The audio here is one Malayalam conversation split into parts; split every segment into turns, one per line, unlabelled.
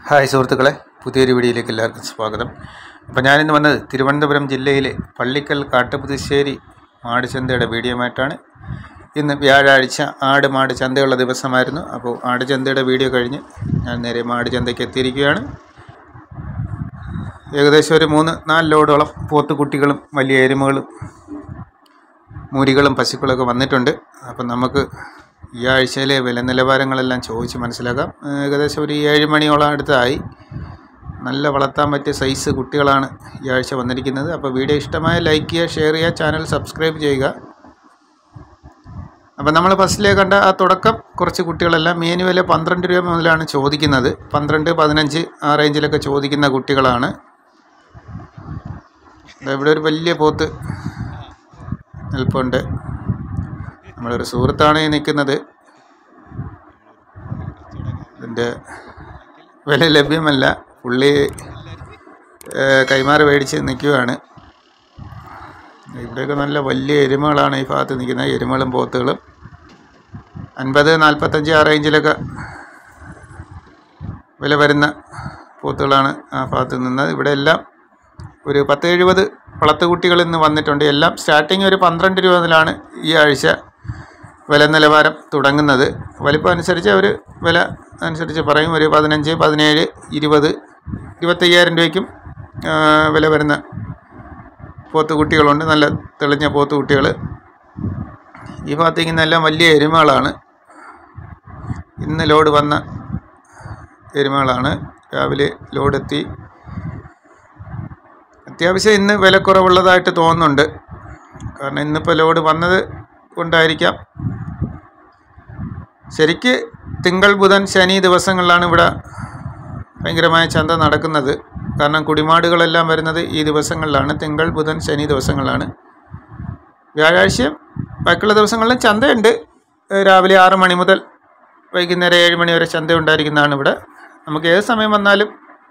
ഹായ് സുഹൃത്തുക്കളെ പുതിയൊരു വീഡിയോയിലേക്ക് എല്ലാവർക്കും സ്വാഗതം അപ്പോൾ ഞാനിന്ന് വന്നത് തിരുവനന്തപുരം ജില്ലയിലെ പള്ളിക്കൽ കാട്ടുപുതുശ്ശേരി മാടുചന്തയുടെ വീഡിയോയുമായിട്ടാണ് ഇന്ന് വ്യാഴാഴ്ച ആട് മാട് ചന്തയുള്ള ദിവസമായിരുന്നു അപ്പോൾ ആട് ചന്തയുടെ വീഡിയോ കഴിഞ്ഞ് ഞാൻ നേരെ മാട് ചന്തയ്ക്ക് എത്തിയിരിക്കുകയാണ് ഏകദേശം ഒരു മൂന്ന് നാല് ലോഡോളം പോത്തുകുട്ടികളും വലിയ എരുമകളും മൂരികളും പശുക്കളൊക്കെ വന്നിട്ടുണ്ട് അപ്പം നമുക്ക് ഈ ആഴ്ചയിലെ വില നിലവാരങ്ങളെല്ലാം ചോദിച്ച് മനസ്സിലാക്കാം ഏകദേശം ഒരു ഏഴ് മണിയോളം അടുത്തായി നല്ല വളർത്താൻ പറ്റിയ സൈസ് കുട്ടികളാണ് ഈ ആഴ്ച വന്നിരിക്കുന്നത് അപ്പോൾ വീഡിയോ ഇഷ്ടമായ ലൈക്ക് ചെയ്യുക ഷെയർ ചെയ്യുക ചാനൽ സബ്സ്ക്രൈബ് ചെയ്യുക അപ്പോൾ നമ്മൾ ഫസ്റ്റിലേ കണ്ട ആ തുടക്കം കുറച്ച് കുട്ടികളെല്ലാം മീൻ വില പന്ത്രണ്ട് രൂപ മുതലാണ് ചോദിക്കുന്നത് പന്ത്രണ്ട് പതിനഞ്ച് ആ റേഞ്ചിലൊക്കെ ചോദിക്കുന്ന കുട്ടികളാണ് ദാ ഇവിടെ ഒരു വലിയ പോത്ത് നിൽപ്പുണ്ട് നമ്മളൊരു സുഹൃത്താണ് ഈ നിൽക്കുന്നത് ഇതിൻ്റെ വില ലഭ്യമല്ല പുള്ളി ഏഹ്, കൈമാറി മേടിച്ച് നിൽക്കുകയാണ് ഇവിടെയൊക്കെ നല്ല വലിയ എരുമകളാണ് ഈ ഭാഗത്ത് നിൽക്കുന്നത് എരുമകളും പോത്തുകളും അൻപത് നാൽപ്പത്തഞ്ച് ആ റേഞ്ചിലൊക്കെ വില വരുന്ന പോത്തുകളാണ് ആ ഭാഗത്ത് നിന്നത് ഇവിടെ എല്ലാം ഒരു പത്ത് എഴുപത് വളർത്തുകുട്ടികൾ ഇന്ന് വന്നിട്ടുണ്ട് എല്ലാം സ്റ്റാർട്ടിങ് ഒരു പന്ത്രണ്ട് രൂപ മുതലാണ് ഈ ആഴ്ച വില നിലവാരം തുടങ്ങുന്നത് വലിപ്പം അനുസരിച്ച് അവർ വില അനുസരിച്ച് പറയും ഒരു പതിനഞ്ച് പതിനേഴ് ഇരുപത് ഇരുപത്തയ്യായിരം രൂപയ്ക്കും ആ, വില വരുന്ന പോത്തുകുട്ടികളുണ്ട് നല്ല തെളിഞ്ഞ പോത്തുകുട്ടികൾ ഈ ഭാഗത്തേക്ക് ഇന്നെല്ലാം വലിയ എരുമകളാണ് ഇന്ന് ലോഡ് വന്ന എരുമകളാണ് രാവിലെ ലോഡ് എത്തി അത്യാവശ്യം ഇന്ന് വിലക്കുറവുള്ളതായിട്ട് തോന്നുന്നുണ്ട് കാരണം ഇന്നിപ്പോൾ ലോഡ് വന്നത് കൊണ്ടായിരിക്കാം ശരിക്ക് തിങ്കൾ ബുധൻ ശനി ദിവസങ്ങളിലാണ് ഇവിടെ ഭയങ്കരമായ ചന്ത നടക്കുന്നത് കാരണം കുടിമാടുകളെല്ലാം വരുന്നത് ഈ ദിവസങ്ങളിലാണ് തിങ്കൾ ബുധൻ ശനി ദിവസങ്ങളിലാണ് വ്യാഴാഴ്ചയും ബാക്കിയുള്ള ദിവസങ്ങളിലും ചന്തയുണ്ട് ഏഹ് രാവിലെ ആറ് മണി മുതൽ വൈകുന്നേരം ഏഴ് മണി വരെ ചന്ത ഉണ്ടായിരിക്കുന്നതാണ് ഇവിടെ നമുക്ക് ഏത് സമയം വന്നാലും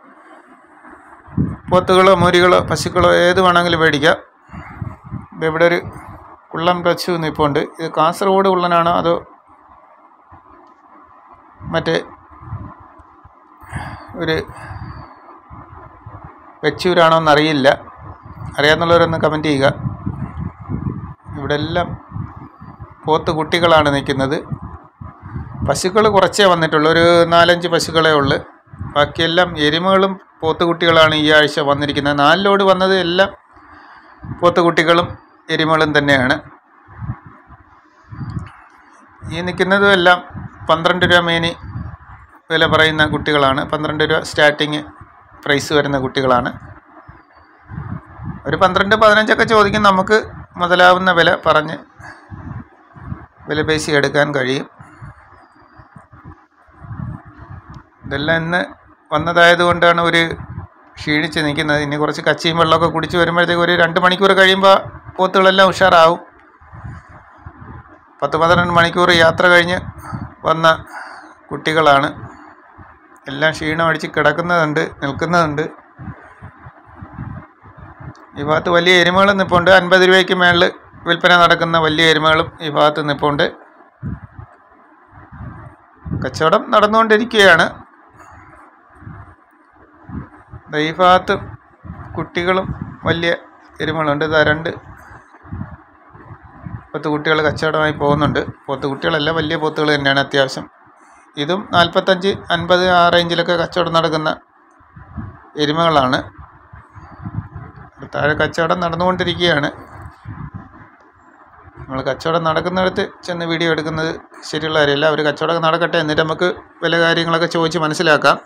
പോത്തുകളോ മുരികളോ പശുക്കളോ ഏത് വേണമെങ്കിലും മേടിക്കാം ഇപ്പം ഇവിടെ ഒരു കുള്ളം പശു നിൽപ്പുണ്ട് ഇത് കാസർഗോഡ് കുള്ളനാണോ അതോ മറ്റേ ഒരു വെച്ചൂരാണോ എന്നറിയില്ല അറിയാവുന്നവരൊന്ന് കമൻറ്റ് ചെയ്യുക ഇവിടെ എല്ലാം പോത്ത് കുട്ടികളാണ് നിൽക്കുന്നത് പശുക്കൾ കുറച്ചേ വന്നിട്ടുള്ളൂ ഒരു നാലഞ്ച് പശുക്കളേ ഉള്ളൂ ബാക്കിയെല്ലാം എരുമകളും പോത്തുകുട്ടികളാണ് ഈ ആഴ്ച വന്നിരിക്കുന്നത് നാല് ലോഡ് വന്നത് എല്ലാം പോത്തുകുട്ടികളും എരുമകളും തന്നെയാണ് ഈ നിൽക്കുന്നതും എല്ലാം പന്ത്രണ്ട് രൂപ മേനി വില പറയുന്ന കുട്ടികളാണ് പന്ത്രണ്ട് രൂപ സ്റ്റാർട്ടിങ് പ്രൈസ് വരുന്ന കുട്ടികളാണ് ഒരു പന്ത്രണ്ട് പതിനഞ്ചൊക്കെ ചോദിക്കും നമുക്ക് മുതലാവുന്ന വില പറഞ്ഞ് വില പേശി എടുക്കാൻ കഴിയും ഇതെല്ലാം ഇന്ന് വന്നതായത് കൊണ്ടാണ് ഒരു ക്ഷീണിച്ച് നിൽക്കുന്നത് ഇനി കുറച്ച് കച്ചിയും വെള്ളമൊക്കെ കുടിച്ച് വരുമ്പോഴത്തേക്ക് ഒരു രണ്ട് മണിക്കൂർ കഴിയുമ്പോൾ പോത്തുകളെല്ലാം ഉഷാറാവും പത്ത് പന്ത്രണ്ട് മണിക്കൂർ യാത്ര കഴിഞ്ഞ് വന്ന കുട്ടികളാണ് എല്ലാം ക്ഷീണം അടിച്ച് കിടക്കുന്നതുണ്ട് നിൽക്കുന്നതുണ്ട് ഈ ഭാഗത്ത് വലിയ എരുമകൾ നിൽപ്പുണ്ട് അൻപത് രൂപയ്ക്ക് മേളിൽ വിൽപ്പന നടക്കുന്ന വലിയ എരുമകളും ഈ ഭാഗത്ത് നിൽപ്പുണ്ട് കച്ചവടം നടന്നുകൊണ്ടിരിക്കുകയാണ് ദാ ഈ ഭാഗത്ത് കുട്ടികളും വലിയ എരുമകളുണ്ട് ഇതാ രണ്ട് പത്ത് കുട്ടികൾ കച്ചവടമായി പോകുന്നുണ്ട് പോത്ത് കുട്ടികളല്ല വലിയ പോത്തുകൾ തന്നെയാണ് അത്യാവശ്യം ഇതും നാൽപ്പത്തഞ്ച് അൻപത് ആ റേഞ്ചിലൊക്കെ കച്ചവടം നടക്കുന്ന എരുമകളാണ് താഴെ കച്ചവടം നടന്നുകൊണ്ടിരിക്കുകയാണ് നമ്മൾ കച്ചവടം നടക്കുന്നിടത്ത് ചെന്ന് വീഡിയോ എടുക്കുന്നത് ശരിയുള്ള കാര്യമല്ല അവർ കച്ചവടം നടക്കട്ടെ എന്നിട്ട് നമുക്ക് വില കാര്യങ്ങളൊക്കെ ചോദിച്ച് മനസ്സിലാക്കാം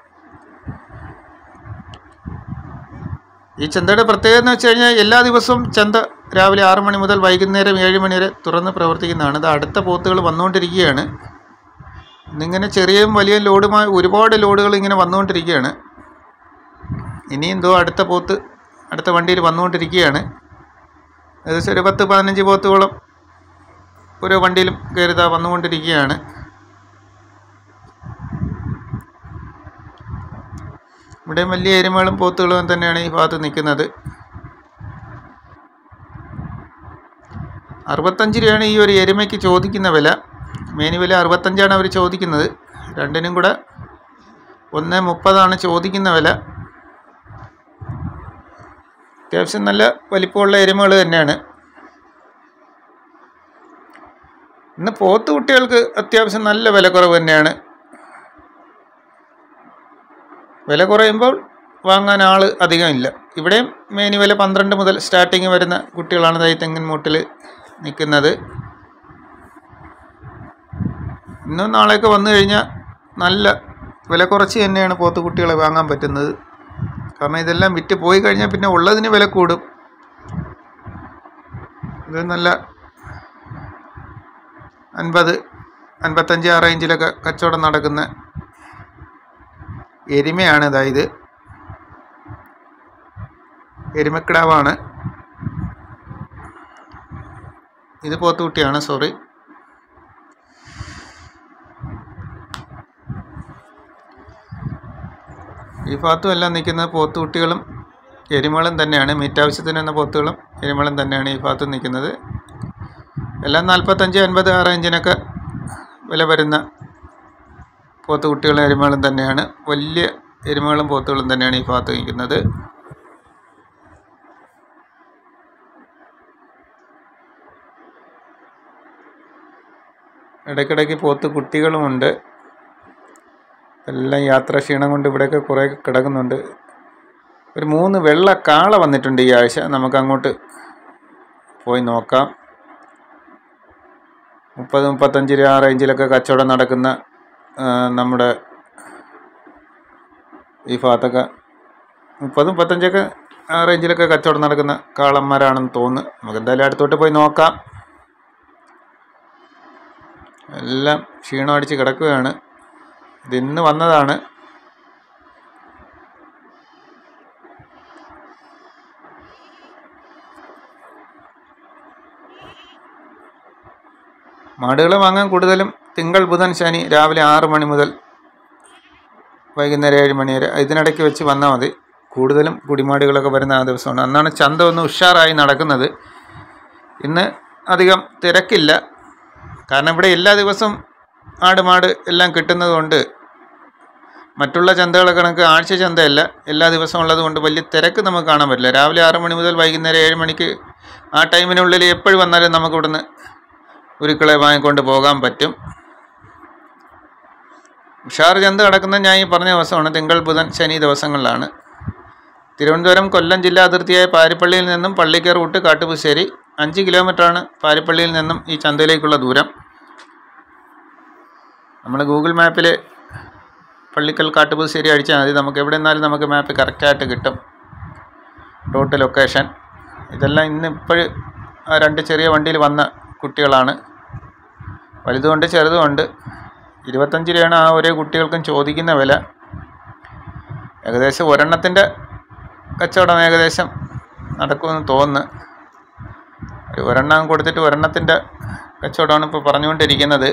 ഈ ചന്തയുടെ പ്രത്യേകത എന്ന് വെച്ച് കഴിഞ്ഞാൽ എല്ലാ ദിവസവും ചന്ത രാവിലെ ആറ് മണി മുതൽ വൈകുന്നേരം ഏഴ് മണി വരെ തുറന്ന് പ്രവർത്തിക്കുന്നതാണ് ഇത് അടുത്ത പോത്തുകൾ വന്നുകൊണ്ടിരിക്കുകയാണ് ഇന്നിങ്ങനെ ചെറിയയും വലിയ ലോഡുമായി ഒരുപാട് ലോഡുകൾ ഇങ്ങനെ വന്നുകൊണ്ടിരിക്കുകയാണ് ഇനിയും എന്തോ അടുത്ത പോത്ത് അടുത്ത വണ്ടിയിൽ വന്നുകൊണ്ടിരിക്കുകയാണ് ഏകദേശം ഒരു പത്ത് പതിനഞ്ച് പോത്തുകളും ഓരോ വണ്ടിയിലും കയറിതാ വന്നുകൊണ്ടിരിക്കുകയാണ് ഇവിടെ വലിയ എരുമകളും പോത്തുകളും തന്നെയാണ് ഈ ഭാഗത്ത് നിൽക്കുന്നത് അറുപത്തഞ്ച് രൂപയാണ് ഈ ഒരു എരുമയ്ക്ക് ചോദിക്കുന്ന വില മേനി വില അറുപത്തഞ്ചാണ് അവർ ചോദിക്കുന്നത് രണ്ടിനും കൂടെ ഒന്ന് മുപ്പതാണ് ചോദിക്കുന്ന വില അത്യാവശ്യം നല്ല വലിപ്പമുള്ള എരുമകൾ തന്നെയാണ് ഇന്ന് പോത്ത് കുട്ടികൾക്ക് അത്യാവശ്യം നല്ല വില കുറവ് തന്നെയാണ് വില കുറയുമ്പോൾ വാങ്ങാൻ ആൾ അധികം ഇല്ല ഇവിടെയും മേനി വില പന്ത്രണ്ട് മുതൽ സ്റ്റാർട്ടിങ് വരുന്ന കുട്ടികളാണ് തൈ തെങ്ങിൻ മൂട്ടിൽ നിൽക്കുന്നത് ഇന്നും നാളെയൊക്കെ വന്നു കഴിഞ്ഞാൽ നല്ല വില കുറച്ച് തന്നെയാണ് പോത്ത് കുട്ടികളെ വാങ്ങാൻ പറ്റുന്നത് കാരണം ഇതെല്ലാം വിറ്റ് പോയി കഴിഞ്ഞാൽ പിന്നെ ഉള്ളതിന് വില കൂടും ഇത് നല്ല അൻപത് അൻപത്തഞ്ച് ആ റേഞ്ചിലൊക്കെ കച്ചവടം നടക്കുന്ന എരുമയാണ് ഇതായത് എരുമക്കിടാവാണ് ഇത് പോത്തുകുട്ടിയാണ് സോറി ഈ ഭാഗത്തും എല്ലാം നിൽക്കുന്നത് പോത്തുകുട്ടികളും എരുമകളും തന്നെയാണ് മീറ്റാവശ്യത്തിന് എന്ന പോത്തുകളും എരുമകളും തന്നെയാണ് ഈ ഭാഗത്ത് നിൽക്കുന്നത് എല്ലാം നാൽപ്പത്തഞ്ച് അൻപത് ആ റേഞ്ചിനൊക്കെ വില വരുന്ന പോത്തുകുട്ടികളും എരുമകളും തന്നെയാണ് വലിയ എരുമകളും പോത്തുകളും തന്നെയാണ് ഈ ഭാഗത്ത് നിൽക്കുന്നത് ഇടയ്ക്കിടയ്ക്ക് പോത്ത് കുട്ടികളുമുണ്ട് എല്ലാം യാത്രാ ക്ഷീണം കൊണ്ട് ഇവിടെയൊക്കെ കുറേ കിടക്കുന്നുണ്ട് ഒരു മൂന്ന് വെള്ള കാള വന്നിട്ടുണ്ട് ഈ ആഴ്ച നമുക്ക് അങ്ങോട്ട് പോയി നോക്കാം മുപ്പത് മുപ്പത്തഞ്ച് രൂപ ആ റേഞ്ചിലൊക്കെ കച്ചവടം നടക്കുന്ന ആ, നമ്മുടെ ഈ ഭാഗത്തൊക്കെ മുപ്പത് മുപ്പത്തഞ്ചൊക്കെ ആ റേഞ്ചിലൊക്കെ കച്ചവടം നടക്കുന്ന കാളന്മാരാണെന്ന് തോന്നുന്നു നമുക്ക് എന്തായാലും അടുത്തോട്ട് പോയി നോക്കാം എല്ലാം ക്ഷീണം അടിച്ച് കിടക്കുകയാണ് ഇത് ഇന്ന് വന്നതാണ് മാടുകളെ വാങ്ങാൻ കൂടുതലും തിങ്കൾ ബുധൻ ശനി രാവിലെ ആറ് മണി മുതൽ വൈകുന്നേരം ഏഴ് മണി വരെ ഇതിനിടയ്ക്ക് വെച്ച് വന്നാൽ മതി കൂടുതലും കുടിമാടുകളൊക്കെ വരുന്ന ആ ദിവസമാണ് അന്നാണ് ചന്ത ഒന്ന് ഉഷാറായി നടക്കുന്നത് ഇന്ന് അധികം തിരക്കില്ല കാരണം ഇവിടെ എല്ലാ ദിവസവും ആട് മാട് എല്ലാം കിട്ടുന്നത് കൊണ്ട് മറ്റുള്ള ചന്തകളെ കണക്ക് ആഴ്ച ചന്തയല്ല എല്ലാ ദിവസവും ഉള്ളത് കൊണ്ട് വലിയ തിരക്ക് നമുക്ക് കാണാൻ പറ്റില്ല രാവിലെ ആറ് മണി മുതൽ വൈകുന്നേരം ഏഴ് മണിക്ക് ആ ടൈമിനുള്ളിൽ എപ്പോഴും വന്നാലും നമുക്ക് ഇവിടുന്ന് ഉരുക്കളെ വാങ്ങിക്കൊണ്ട് പോകാൻ പറ്റും ഉഷാർ ചന്ത കിടക്കുന്ന ഞാൻ ഈ പറഞ്ഞ ദിവസമാണ് തിങ്കൾ ബുധൻ ശനി ദിവസങ്ങളിലാണ് തിരുവനന്തപുരം കൊല്ലം ജില്ലാ അതിർത്തിയായ പാരിപ്പള്ളിയിൽ നിന്നും പള്ളിക്കർ റൂട്ട് കാട്ടുപുശ്ശേരി അഞ്ച് കിലോമീറ്ററാണ് പാരിപ്പള്ളിയിൽ നിന്നും ഈ ചന്തയിലേക്കുള്ള ദൂരം നമ്മൾ ഗൂഗിൾ മാപ്പിൽ പള്ളിക്കൽ കാട്ടുപുശ്ശേരി അടിച്ചാൽ മതി നമുക്ക് എവിടെ നിന്നാലും നമുക്ക് മാപ്പ് കറക്റ്റായിട്ട് കിട്ടും റൂട്ട് ലൊക്കേഷൻ ഇതെല്ലാം ഇന്ന് ഇപ്പോഴും ആ രണ്ട് ചെറിയ വണ്ടിയിൽ വന്ന കുട്ടികളാണ് വലുതുകൊണ്ട് ചെറുതുമുണ്ട് ഇരുപത്തഞ്ച് രൂപയാണ് ആ ഒരേ കുട്ടികൾക്കും ചോദിക്കുന്ന വില ഏകദേശം ഒരെണ്ണത്തിൻ്റെ കച്ചവടം ഏകദേശം നടക്കുമെന്ന് തോന്നുന്നു ഒരു ഒരെണ്ണം കൊടുത്തിട്ട് ഒരെണ്ണത്തിൻ്റെ കച്ചവടമാണ് ഇപ്പോൾ പറഞ്ഞുകൊണ്ടിരിക്കുന്നത്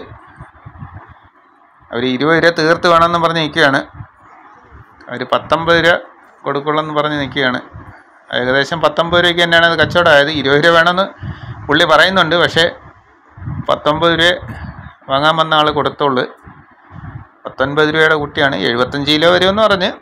അവർ ഇരുപത് രൂപ തീർത്ത് വേണമെന്ന് പറഞ്ഞ് നിൽക്കുകയാണ് അവർ പത്തൊമ്പത് രൂപ കൊടുക്കുള്ളൂ പറഞ്ഞ് നിൽക്കുകയാണ് ഏകദേശം പത്തൊമ്പത് രൂപയ്ക്ക് തന്നെയാണ് അത് കച്ചവടമായത് ഇരുപത് രൂപ വേണമെന്ന് പുള്ളി പറയുന്നുണ്ട് പക്ഷേ പത്തൊമ്പത് രൂപ വാങ്ങാൻ വന്ന ആൾ കൊടുത്തോളൂ പത്തൊൻപത് രൂപയുടെ കുട്ടിയാണ് എഴുപത്തഞ്ച് കിലോ വരുമെന്ന് പറഞ്ഞ്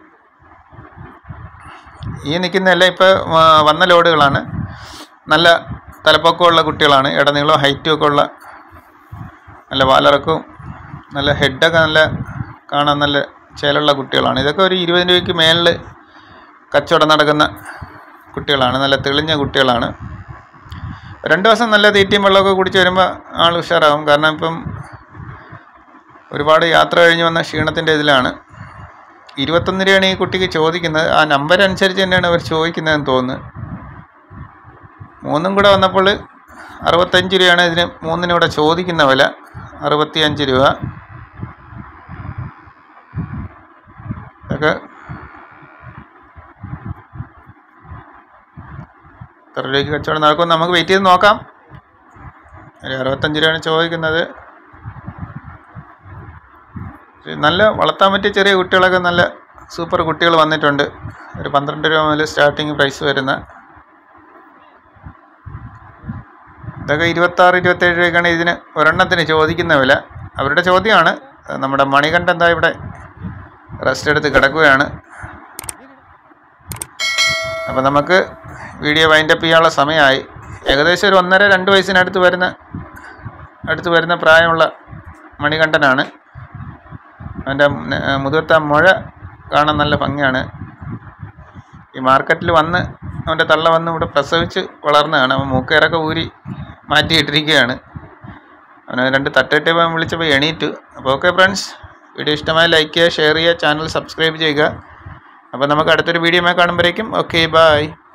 ഈ നിൽക്കുന്നതെല്ലാം ഇപ്പോൾ വന്ന ലോഡുകളാണ് നല്ല തലപ്പൊക്കമുള്ള കുട്ടികളാണ് ഇടനീളവും ഹൈറ്റും ഒക്കെ ഉള്ള നല്ല വാലിറക്കവും നല്ല ഹെഡൊക്കെ നല്ല കാണാൻ നല്ല ചേലുള്ള കുട്ടികളാണ് ഇതൊക്കെ ഒരു ഇരുപത് രൂപയ്ക്ക് മേളിൽ കച്ചവടം നടക്കുന്ന കുട്ടികളാണ് നല്ല തെളിഞ്ഞ കുട്ടികളാണ് രണ്ട് ദിവസം നല്ല തീറ്റയും വെള്ളമൊക്കെ കുടിച്ച് വരുമ്പോൾ ആൾ ഉഷാറാവും കാരണം ഇപ്പം ഒരുപാട് യാത്ര കഴിഞ്ഞ് വന്ന ക്ഷീണത്തിൻ്റെ ഇതിലാണ് ഇരുപത്തൊന്ന് രൂപയാണ് ഈ കുട്ടിക്ക് ചോദിക്കുന്നത് ആ നമ്പർ അനുസരിച്ച് തന്നെയാണ് അവർ ചോദിക്കുന്നതെന്ന് തോന്നുന്നു മൂന്നും കൂടെ വന്നപ്പോൾ അറുപത്തഞ്ച് രൂപയാണ് ഇതിന് മൂന്നിനും കൂടെ ചോദിക്കുന്ന വില അറുപത്തിയഞ്ച് രൂപ ഇതൊക്കെ എത്ര രൂപയ്ക്ക് കച്ചവടം നടക്കും നമുക്ക് വെയിറ്റ് ചെയ്ത് നോക്കാം ഒരു അറുപത്തഞ്ച് രൂപയാണ് ചോദിക്കുന്നത് നല്ല വളർത്താൻ പറ്റിയ ചെറിയ കുട്ടികളൊക്കെ നല്ല സൂപ്പർ കുട്ടികൾ വന്നിട്ടുണ്ട് ഒരു പന്ത്രണ്ട് രൂപ മുതൽ സ്റ്റാർട്ടിങ് പ്രൈസ് വരുന്ന ഇതൊക്കെ ഇരുപത്താറ് ഇരുപത്തേഴ് രൂപയ്ക്കാണ് ഇതിന് ഒരെണ്ണത്തിന് ചോദിക്കുന്ന വില അവരുടെ ചോദ്യമാണ് നമ്മുടെ മണികണ്ഠൻ എന്താ ഇവിടെ റെസ്റ്റ് എടുത്ത് കിടക്കുകയാണ് അപ്പോൾ നമുക്ക് വീഡിയോ വൈൻഡപ്പ് ചെയ്യാനുള്ള സമയമായി ഏകദേശം ഒരു ഒന്നര രണ്ട് വയസ്സിനടുത്ത് വരുന്ന അടുത്ത് വരുന്ന പ്രായമുള്ള മണികണ്ഠനാണ് അവൻ്റെ മുതിർത്ത മുഴ കാണാൻ നല്ല ഭംഗിയാണ് ഈ മാർക്കറ്റിൽ വന്ന് അവൻ്റെ തള്ള വന്ന് ഇവിടെ പ്രസവിച്ച് വളർന്നതാണ് അവൻ മൂക്കേറൊക്കെ ഊരി മാറ്റിയിട്ടിരിക്കുകയാണ് അവനെ രണ്ട് തട്ടിട്ട് വിളിച്ചപ്പോൾ എണീറ്റു അപ്പോൾ ഓക്കെ ഫ്രണ്ട്സ് വീഡിയോ ഇഷ്ടമായി ലൈക്ക് ചെയ്യുക ഷെയർ ചെയ്യുക ചാനൽ സബ്സ്ക്രൈബ് ചെയ്യുക അപ്പോൾ നമുക്ക് അടുത്തൊരു വീഡിയോ കാണുമ്പോഴേക്കും ഓക്കെ ബായ്